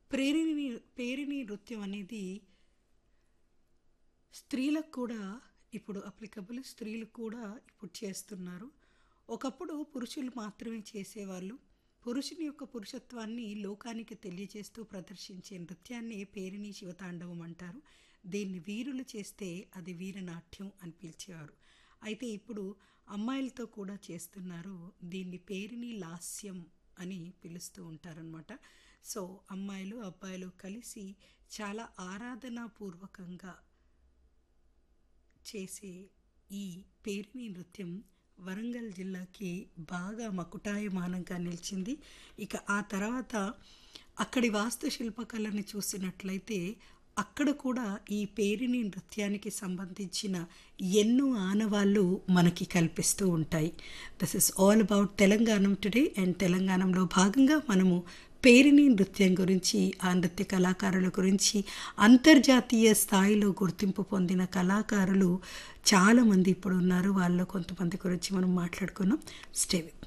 ప్రేరిణి పేరిణి నృత్యం అనేది స్త్రీలకు కూడా ఇప్పుడు అప్లికబుల్ స్త్రీలు కూడా ఇప్పుడు చేస్తున్నారు ఒకప్పుడు పురుషులు మాత్రమే చేసేవాళ్ళు పురుషుని యొక్క పురుషత్వాన్ని లోకానికి తెలియజేస్తూ ప్రదర్శించే నృత్యాన్ని పేరిణి శివతాండవం అంటారు దీన్ని వీరులు చేస్తే అది వీరనాట్యం అని పిలిచేవారు అయితే ఇప్పుడు అమ్మాయిలతో కూడా చేస్తున్నారు దీన్ని పేరిణి లాస్యం అని పిలుస్తూ ఉంటారనమాట సో అమ్మాయిలు అబ్బాయిలు కలిసి చాలా ఆరాధనాపూర్వకంగా చేసే ఈ పేరిణి నృత్యం వరంగల్ జిల్లాకి బాగా మకుటాయమానంగా నిలిచింది ఇక ఆ తర్వాత అక్కడి వాస్తుశిల్పకళని చూసినట్లయితే అక్కడ కూడా ఈ పేరిణి నృత్యానికి సంబంధించిన ఎన్నో ఆనవాళ్ళు మనకి కల్పిస్తూ ఉంటాయి this is all about Telangana today and తెలంగాణలో భాగంగా మనము పేరిణి నృత్యం గురించి ఆ నృత్య కళాకారుల గురించి అంతర్జాతీయ స్థాయిలో గుర్తింపు పొందిన కళాకారులు చాలామంది ఇప్పుడు ఉన్నారు వాళ్ళలో కొంతమంది గురించి మనం మాట్లాడుకున్నాం స్టే విత్